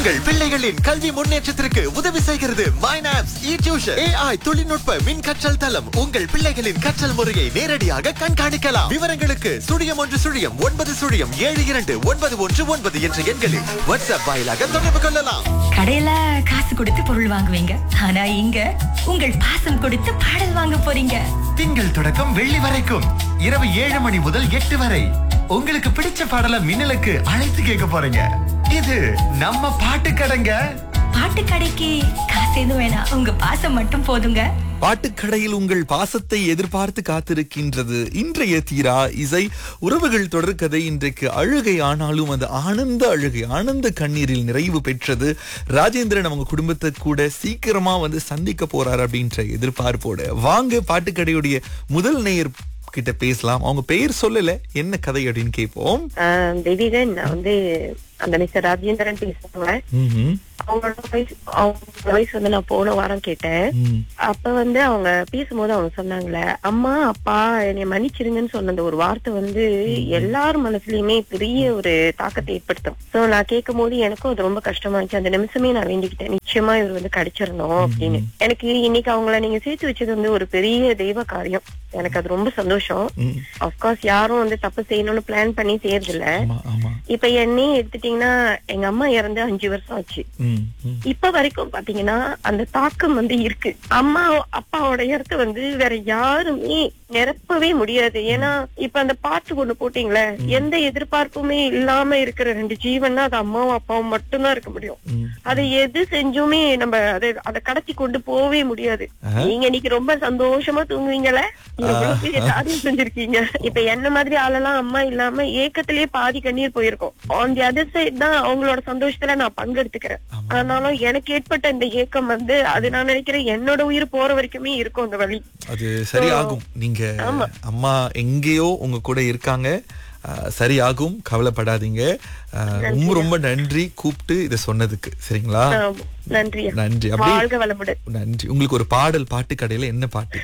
உங்கள் பிள்ளைகளின் கல்வி முன்னேற்றத்திற்கு உதவி செய்கிறது மைனாப்ஸ் இ டியூஷன் ஏஐ தொழில்நுட்ப மின் கற்றல் தளம் உங்கள் பிள்ளைகளின் கற்றல் முறையை நேரடியாக கண்காணிக்கலாம் விவரங்களுக்கு சுழியம் ஒன்று சுழியம் ஒன்பது சுழியம் ஏழு இரண்டு ஒன்பது ஒன்று ஒன்பது என்ற எண்களில் வாட்ஸ்அப் வாயிலாக தொடர்பு கொள்ளலாம் கடையில காசு கொடுத்து பொருள் வாங்குவீங்க ஆனா இங்க உங்கள் பாசம் கொடுத்து பாடல் வாங்க போறீங்க திங்கள் தொடக்கம் வெள்ளி வரைக்கும் இரவு ஏழு மணி முதல் எட்டு வரை உங்களுக்கு பிடிச்ச பாடல மின்னலுக்கு அழைத்து கேட்க போறீங்க இது நம்ம பாட்டு கடைங்க பாட்டு கடைக்கு காசு எதுவும் வேணாம் உங்க பாசம் மட்டும் போதுங்க பாட்டுக்கடையில் உங்கள் பாசத்தை எதிர்பார்த்து காத்திருக்கின்றது இன்றைய தீரா இசை உறவுகள் தொடர்கதை இன்றைக்கு அழுகை ஆனாலும் அது ஆனந்த அழுகை ஆனந்த கண்ணீரில் நிறைவு பெற்றது ராஜேந்திரன் அவங்க குடும்பத்தை கூட சீக்கிரமா வந்து சந்திக்க போறார் அப்படின்ற எதிர்பார்ப்போட வாங்க பாட்டுக்கடையுடைய முதல் நேயர் கிட்ட பேசலாம் அவங்க பெயர் சொல்லல என்ன கதை அப்படின்னு கேட்போம் ஆஹ் தெய்வீகன் நான் வந்து அந்த மிஸ்டர் ராஜேந்திரன் பேசுறாங்க ம்ஹும். அவங்களோட வயசு அவங்க வயசு வந்து நான் போன வாரம் கேட்டேன் ம். அப்ப வந்து அவங்க பேசும்போது அவங்க சொன்னாங்களே அம்மா அப்பா என்னை மன்னிச்சிருங்கன்னு சொன்ன அந்த ஒரு வார்த்தை வந்து எல்லார் மனசுலயுமே பெரிய ஒரு தாக்கத்தை ஏற்படுத்தும் சோ நான் கேட்கும் போது எனக்கும் அது ரொம்ப கஷ்டமா இருந்துச்சு அந்த நிமிஷமே நான் வேண்டிக்கிட்டேன் நிச்சயமா இவர் வந்து கிடைச்சிடணும் அப்படின்னு எனக்கு இன்னைக்கு அவங்கள நீங்க சேர்த்து வச்சது வந்து ஒரு பெரிய தெய்வ காரியம் எனக்கு அது ரொம்ப சந்தோஷம் ம். அப்கோர்ஸ் யாரும் வந்து தப்பு செய்யணும்னு பிளான் பண்ணி செய்யறதில்ல ஆமா ஆமா இப்ப என்னையே எடுத்துட்டீங்கன்னா எங்க அம்மா இறந்து அஞ்சு வருஷம் ஆச்சு ம், ம். இப்ப வரைக்கும் பாத்தீங்கன்னா அந்த தாக்கம் வந்து இருக்கு அம்மா அப்பாவோட இடத்த வந்து வேற யாருமே நிரப்பவே முடியாது ஏன்னா இப்ப அந்த பாட்டு ஒண்ணு போட்டீங்களே எந்த எதிர்பார்ப்புமே இல்லாம இருக்கிற ரெண்டு ஜீவன்னா அது அம்மாவும் அப்பாவும் மட்டும்தான் இருக்க முடியும் ம். அதை எது செஞ்சுமே நம்ம அதை அதை கடத்தி கொண்டு போகவே முடியாது நீங்க இன்னைக்கு ரொம்ப சந்தோஷமா தூங்குவீங்களே எவ்வளவு பெரிய காரியம் செஞ்சிருக்கீங்க இப்ப என்ன மாதிரி ஆளெல்லாம் அம்மா இல்லாம ஏக்கத்திலேயே பாதி கண்ணீர் போயிருக்கோம் ஆன் தி அதர் சைட் தான் அவங்களோட சந்தோஷத்துல நான் பங்கெடுத்துக்கிறேன் ஆனாலும் எனக்கு ஏற்பட்ட இந்த ஏக்கம் வந்து அது நான் நினைக்கிறேன் என்னோட உயிர் போற வரைக்குமே இருக்கும் அந்த வழி அது சரியாகும் நீங்க அம்மா எங்கேயோ உங்க கூட இருக்காங்க அஹ், சரியாகும் கவலைப்படாதீங்க அஹ், ரொம்ப ரொம்ப நன்றி கூப்பிட்டு இத சொன்னதுக்கு சரிங்களா ஆம். நன்றி நன்றி அப்படியே வாழ்க வளமுடன் நன்றி உங்களுக்கு ஒரு பாடல் பாட்டு கடையில என்ன பாட்டு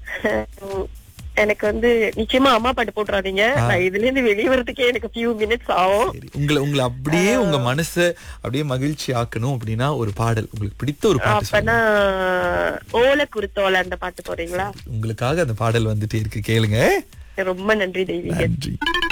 எனக்கு வந்து நிச்சயமா அம்மா பாட்டு போட்டுறாதீங்க நான் இதுல இருந்து வெளியே வரதுக்கே எனக்கு ஃபியூ மினிட்ஸ் ஆகும் சரி உங்களை உங்களை அப்படியே உங்க மனச அப்படியே மகிழ்ச்சி ஆக்கணும் அப்படின்னா ஒரு பாடல் உங்களுக்கு பிடித்த ஒரு பாட்டு சொல்லுங்க அப்பனா ஓலை குருத்தோலை அந்த பாட்டு போறீங்களா உங்களுக்காக அந்த பாடல் வந்துட்டே இருக்கு கேளுங்க ரொம்ப நன்றி தெய்வீக நன்றி